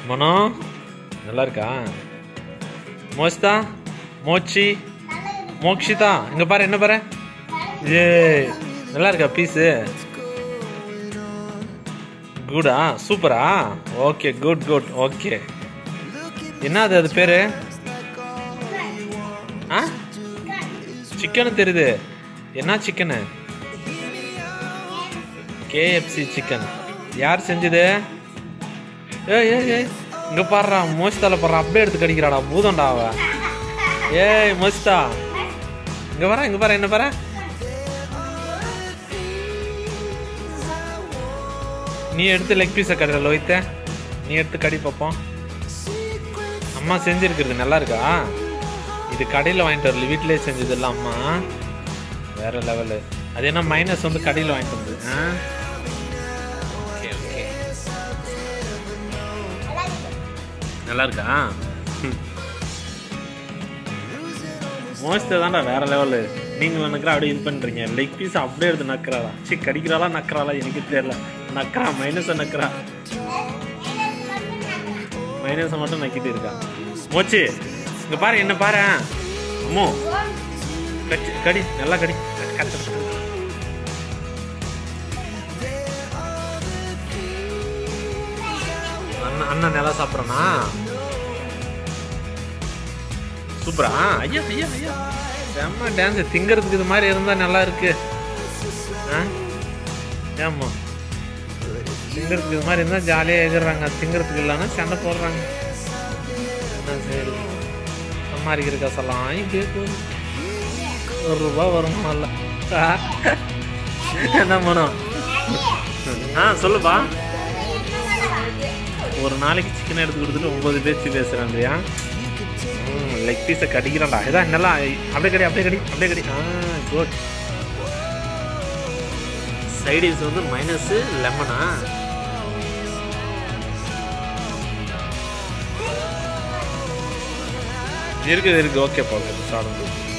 மனோ நல்லா இருக்கா மோஸ்தா மோச்சி மோக்ஷிதா இங்க பாரு என்ன பாரு ஏ நல்லா இருக்கா பீஸு குடா சூப்பரா ஓகே குட் குட் ஓகே என்ன அது அது பேரு ஆ சிக்கனு தெரியுது என்ன சிக்கனு கேஎஃப்சி சிக்கன் யார் செஞ்சது ஏய் ஏய் ஏய் இங்க பாடுறா மோஸ்தால பாடுறா அப்படியே எடுத்து கடிக்கிறாடா பூதம்டா அவ ஏய் மோஸ்தா இங்க வர இங்க பாரு என்ன பாரு நீ எடுத்து லெக் பீஸை கடுற லோயித்த நீ எடுத்து கடி பார்ப்போம் அம்மா செஞ்சிருக்கிறது நல்லா இருக்கா இது கடையில் வாங்கிட்டு வரல வீட்டிலே செஞ்சது இல்லை அம்மா வேற லெவலு அது என்ன மைனஸ் வந்து கடையில் வாங்கிட்டு வந்து ஆ ஓகே ஓகே நல்லா இருக்கா மோஸ்ட் தான்டா வேற லெவலு நீங்கள் நினைக்கிற அப்படியே இது பண்ணுறீங்க லெக் பீஸ் அப்படியே எடுத்து நக்கிறாளா சி கடிக்கிறாளா நக்கிறாளா எனக்கு தெரியல நக்கிறா மைனஸை நக்கிறா மைனஸை மட்டும் நக்கிட்டு இருக்கா மோச்சி இங்க பாரு என்ன பாரு அம்மோ கடி கடி நல்லா கடி கடி, கடி, கடி. அண்ணன் அண்ணன் நல்லா சாப்பிட்றனா சூப்பரா ஐயா ஐயா ஐயா செம்ம டான்ஸ் திங்கிறதுக்கு இது மாதிரி இருந்தா நல்லா இருக்கு ஆ ஏம்மா திங்கிறதுக்கு இது மாதிரி இருந்தா ஜாலியாக எகிடுறாங்க திங்கிறதுக்கு இல்லைன்னா சண்டை போடுறாங்க என்ன சரி சம்பாதிக்கிற காசெல்லாம் இப்படியே போகுது ஒரு ரூபா வரும் நல்ல என்ன பண்ணும் ஆ சொல்லுப்பா ஒரு நாளைக்கு சிக்கன் எடுத்து கொடுத்துட்டு ஒன்பது பேச்சு பேசுகிறேன் இல்லையா லெக் பீஸை கடிக்கிறான்டா இதான் நல்லா அப்படியே கடி அப்படியே கடி அப்படியே கடி ஆ குட் சைடிஸ் வந்து மைனஸ் லெமனா இருக்குது இருக்கு ஓகே ஓகே சாப்பிடுங்க